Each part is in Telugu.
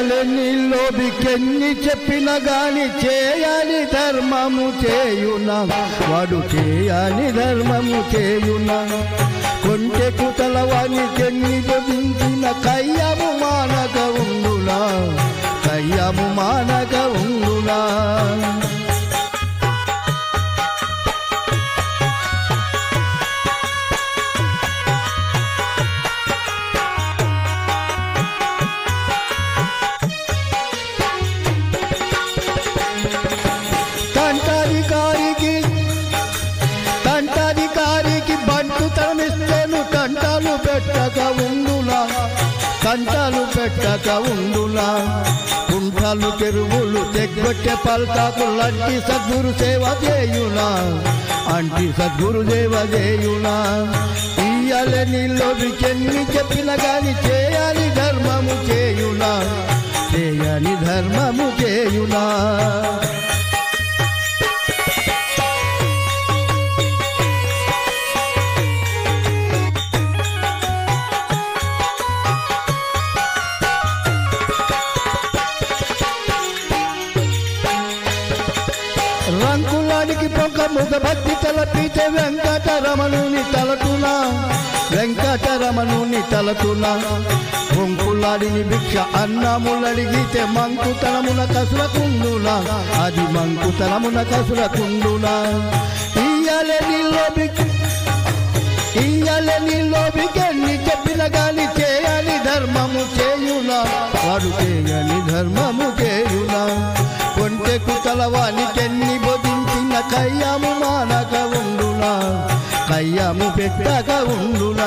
ఇయ్యాలి నీలోబికెన్ని చెప్పిన గాని చేయాలి ధర్మము చేయునా వాడు చేయాలి ధర్మము చేయునా కొంటెకు తలవాని చెన్ని జొదించిన కయ్యము మానక ఉండునా కయ్యము మానక ఉండునా తంటాధికారికి తంటాధికారికి బంటు తరమిస్తేను తంటాలు పెట్టక ఉండులా తంటాలు పెట్టక ఉండులా కుంఠాలు చెరువులు తెగ్గొట్టె పల్కాకు లంటి సద్గురు సేవ చేయునా అంటి సద్గురు సేవ చేయునా ఇయ్యాలి నీలోకి చెన్ని చెప్పిన గాని చేయాలి ధర్మము చేయునా చేయాలి ధర్మము చేయునా రంకులానికి పొంక ముగభక్తి తలపితే వెంకటరమణుని తలతునా వెంకటరమణుని తలతునా పొంకులాడిని భిక్ష అన్నములడిగితే మంకుతనమున కసుల కుండునా అది మంకుతనమున కసుల కుండునా ఇయ్యాలే నీలో భిక్ష ఇయ్యాలే నీలో బిగన్ని చెప్పిన గాని చేయని ధర్మము చేయునా వాడు చేయని ధర్మము చేయునా కొంటెకు తలవానికెన్ని బొదించిన కయ్యము మానక ఉండునా కయ్యము పెట్టక ఉండునా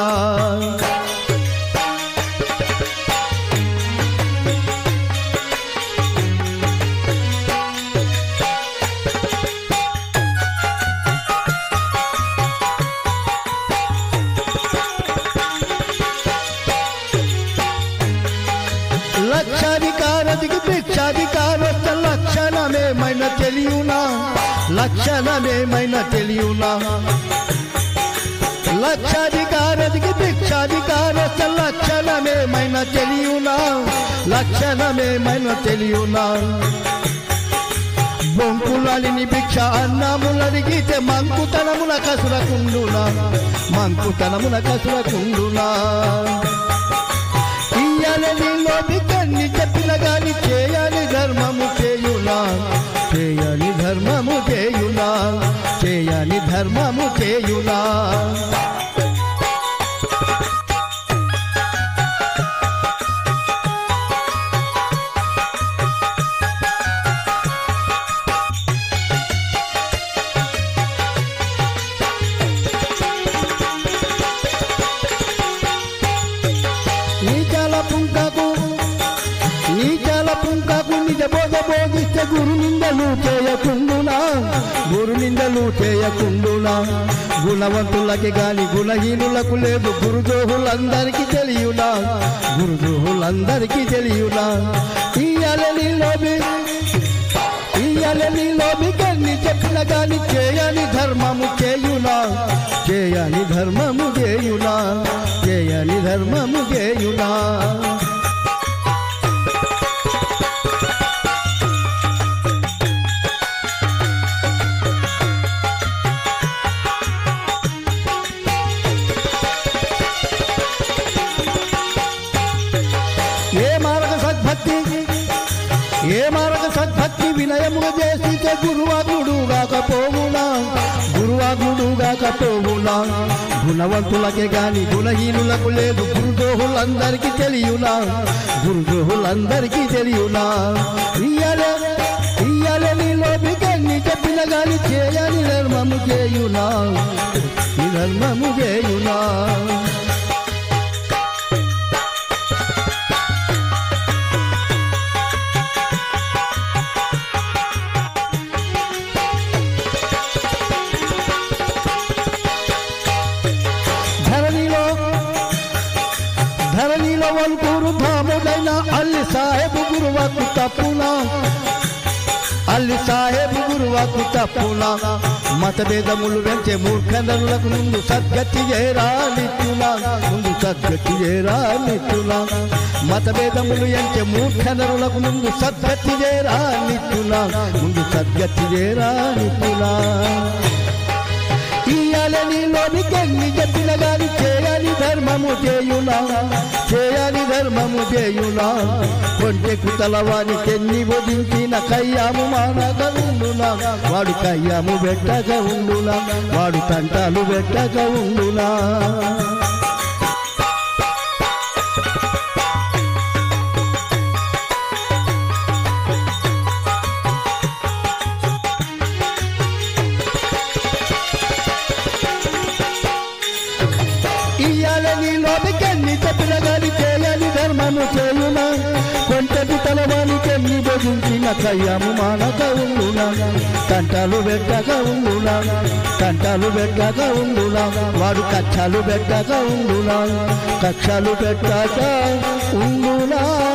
లక్షాధికారదికి భిక్షాధికారొచ్చ లక్షణమేమైనా తెలియనా లక్షణమేమైనా తెలియనా లక్షాధికారదికి భిక్షాధికారొచ్చ లక్షణమేమైనా తెలియనా లక్షణమేమైనా తెలియనా బొంకులాలిని భిక్ష అన్నములడిగితే మంకుతనమున కసురకుండునా మంకుతనమున కసురకుండునా ఇయ్యాలని లోని కన్ని చెప్పిన గాని చేయాలి ధర్మము చేయునా చేయాలి ధర్మము చేయునా చేయాలి ధర్మము చేయునా నీచాల పుంకకు నీచాల పుంకకు నిజ బోధ బోధిస్తే గురు నిందలు చేయకుండునా గురు నిందలు చేయకుండునా గుణవంతులకి గాని గుణహీనులకు లేదు గురుదోహులందరికీ తెలియునా గురుదోహులందరికీ తెలియునా ఇయ్యాలని లోబి ఇయ్యాలని లోబి కన్ని చెప్పిన గాని చేయని ధర్మము చేయునా చేయని ధర్మము చేయునా చేయని ధర్మము చేయునా ఏ మార్గ సద్భక్తి ఏ మార్గ సద్భక్తి వినయముగా చేస్తే గురువాగుడు కాకపోవునా గురువాగుడు కాకపోవునా గుణవంతులకే గాని గుణహీనులకు లేదు గురుదోహులందరికీ తెలియునా గురుదోహులందరికీ తెలియునా ఇయ్యాలే ఇయ్యాలే నీలో బిగన్ని చెప్పిన గాని చేయని ధర్మము చేయునా ఈ ధర్మము చేయునా ధరణిలో ధరణిలో వల్కూరు ధాముడైన అల్లి సాహెబు గురువకు తప్పునా అల్లి మళ్ళీ సాహేబు గురువాకు తప్పులా మతభేదములు వెంచే మూర్ఖనరులకు ముందు సద్గతి చేరా నిత్యులా ముందు సద్గతి చేరా నిత్యులా మతభేదములు ఎంచే మూర్ఖనరులకు ముందు సద్గతి చేరా నిత్యులా ముందు సద్గతి చేరా నిత్యులా ఇయ్యాలని లోనికెన్ని చెప్పిన గాని చేయాలి ధర్మము చేయులా చేయాలి ధర్మము చేయులా కొంటెకు తలవానికెన్ని వదించిన కయ్యాము మానక ఉండులా వాడు కయ్యాము పెట్టక ఉండులా వాడు తంటాలు పెట్టక ఉండులా ఇయ్యాలని లోపకెన్ని చెప్పిన గాని చేయాలి ధర్మము చేయునా కొంటది తలవానికెన్ని బెదించిన కయ్యాము మానక ఉండునా తంటాలు పెట్టక ఉండునా తంటాలు పెట్టక ఉండునా వాడు కక్షాలు పెట్టక ఉండునా కక్షాలు పెట్టక ఉండునా